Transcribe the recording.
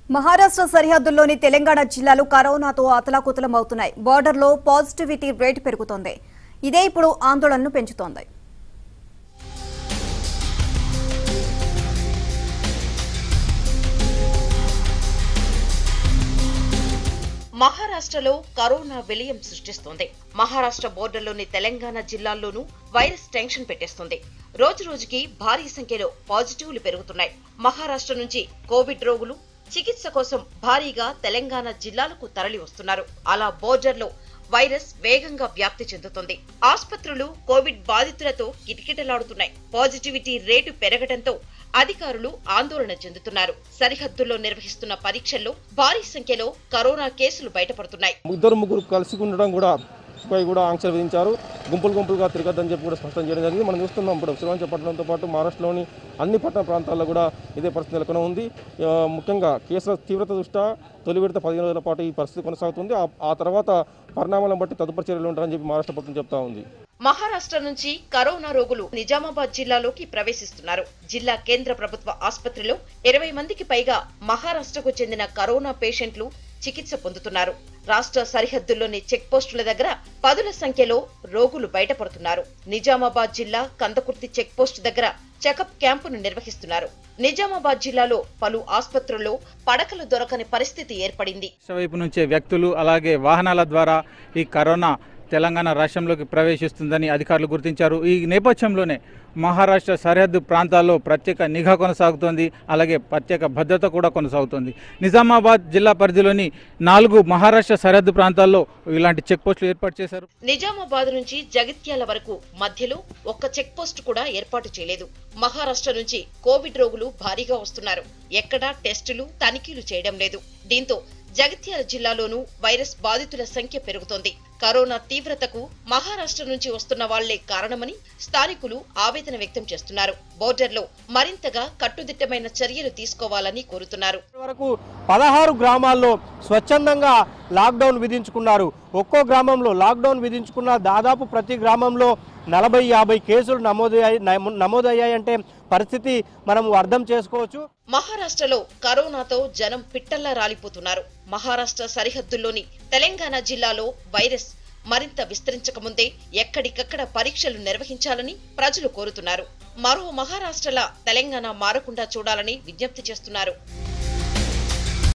మహారాష్ట్ర సరిహద్దుల్లోని తెలంగాణ జిల్లాలు కరోనాతో అతలాకుతలమవుతున్నాయి బోర్డర్లో పాజిటివిటీ రేటు పెరుగుతోంది ఇదే ఇప్పుడు ఆందోళనను పెంచుతోంది మహారాష్ట్రలో కరోనా విలయం సృష్టిస్తోంది మహారాష్ట్ర బోర్డర్లోని తెలంగాణ జిల్లాల్లోనూ వైరస్ టెన్షన్ పెట్టేస్తుంది రోజు రోజుకి భారీ సంఖ్యలో పాజిటివ్లు పెరుగుతున్నాయి మహారాష్ట్ర నుంచి కోవిడ్ రోగులు చికిత్స కోసం భారీగా తెలంగాణ జిల్లాలకు తరలి వస్తున్నారు అలా బోర్డర్లో వైరస్ వేగంగా వ్యాప్తి చెందుతుంది ఆసుపత్రులు కోవిడ్ బాధితులతో కిటకిటలాడుతున్నాయి పాజిటివిటీ రేటు పెరగడంతో అధికారులు ఆందోళన చెందుతున్నారు సరిహద్దుల్లో నిర్వహిస్తున్న పరీక్షల్లో భారీ సంఖ్యలో కరోనా కేసులు బయటపడుతున్నాయి ఇద్దరు ముగ్గురు కలిసి ఉండడం కూడా పై కూడా ఆంక్షలు విధించారు గుంపులు గుంపులుగా తిరగద్దని చెప్పి కూడా స్పష్టం చేయడం జరిగింది మనం చూస్తున్నాం ఇప్పుడు శ్రీవంచ పట్టణంతో పాటు మహారాష్ట్రలోని అన్ని పట్టణ ప్రాంతాల్లో కూడా ఇదే పరిస్థితి నెలకొని ఉంది ఆ, ముఖ్యంగా కేసుల తీవ్రత దృష్ట్యా తొలి విడత పదిహేను రోజుల పాటు ఈ పరిస్థితి కొనసాగుతుంది ఆ- ఆ తర్వాత పరిణామాలను బట్టి తదుపరి చర్యలు ఉంటారని చెప్పి మహారాష్ట్ర ప్రభుత్వం చెప్తా ఉంది మహారాష్ట్ర నుంచి కరోనా రోగులు నిజామాబాద్ జిల్లాలోకి ప్రవేశిస్తున్నారు జిల్లా కేంద్ర ప్రభుత్వ ఆసుపత్రిలో ఇరవై మందికి పైగా మహారాష్ట్రకు చెందిన కరోనా పేషెంట్లు చికిత్స పొందుతున్నారు రాష్ట్ర సరిహద్దుల్లోని చెక్ పోస్టుల దగ్గర పదుల సంఖ్యలో రోగులు బయటపడుతున్నారు నిజామాబాద్ జిల్లా కందకుర్తి చెక్ పోస్ట్ దగ్గర చెకప్ క్యాంపును నిర్వహిస్తున్నారు నిజామాబాద్ జిల్లాలో పలు ఆసుపత్రుల్లో పడకలు దొరకని పరిస్థితి ఏర్పడింది రాష్ట్ర వైపు నుంచే వ్యక్తులు అలాగే వాహనాల ద్వారా ఈ కరోనా తెలంగాణ రాష్ట్రంలోకి ప్రవేశిస్తుందని అధికారులు గుర్తించారు ఈ నేపథ్యంలోనే మహారాష్ట్ర సరిహద్దు ప్రాంతాల్లో ప్రత్యేక నిఘా కొనసాగుతోంది అలాగే ప్రత్యేక భద్రత కూడా కొనసాగుతోంది నిజామాబాద్ జిల్లా పరిధిలోని నాలుగు మహారాష్ట్ర సరిహద్దు ప్రాంతాల్లో ఇలాంటి చెక్ పోస్టులు ఏర్పాటు చేశారు నిజామాబాద్ నుంచి జగిత్యాల వరకు మధ్యలో ఒక్క చెక్ పోస్ట్ కూడా ఏర్పాటు చేయలేదు మహారాష్ట్ర నుంచి కోవిడ్ రోగులు భారీగా వస్తున్నారు ఎక్కడా టెస్టులు తనిఖీలు చేయడం లేదు దీంతో జగిత్యాల జిల్లాలోనూ వైరస్ బాధితుల సంఖ్య పెరుగుతోంది కరోనా తీవ్రతకు మహారాష్ట్ర నుంచి వస్తున్న వాళ్లే కారణమని స్థానికులు ఆవేదన వ్యక్తం చేస్తున్నారు బోర్డర్లో మరింతగా కట్టుదిట్టమైన చర్యలు తీసుకోవాలని కోరుతున్నారు వరకు పదహారు గ్రామాల్లో స్వచ్ఛందంగా లాక్డౌన్ విధించుకున్నారు ఒక్కో గ్రామంలో లాక్డౌన్ విధించుకున్న దాదాపు ప్రతి గ్రామంలో నలభై యాభై కేసులు నమోదయ్యాయి నమో- నమోదయ్యాయంటే పరిస్థితి మనం అర్థం చేసుకోవచ్చు మహారాష్ట్రలో కరోనాతో జనం పిట్టల్లా రాలిపోతున్నారు మహారాష్ట్ర సరిహద్దుల్లోని తెలంగాణ జిల్లాలో వైరస్ మరింత విస్తరించకముందే ఎక్కడికక్కడ పరీక్షలు నిర్వహించాలని ప్రజలు కోరుతున్నారు మరో మహారాష్ట్రలా తెలంగాణ మారకుండా చూడాలని విజ్ఞప్తి చేస్తున్నారు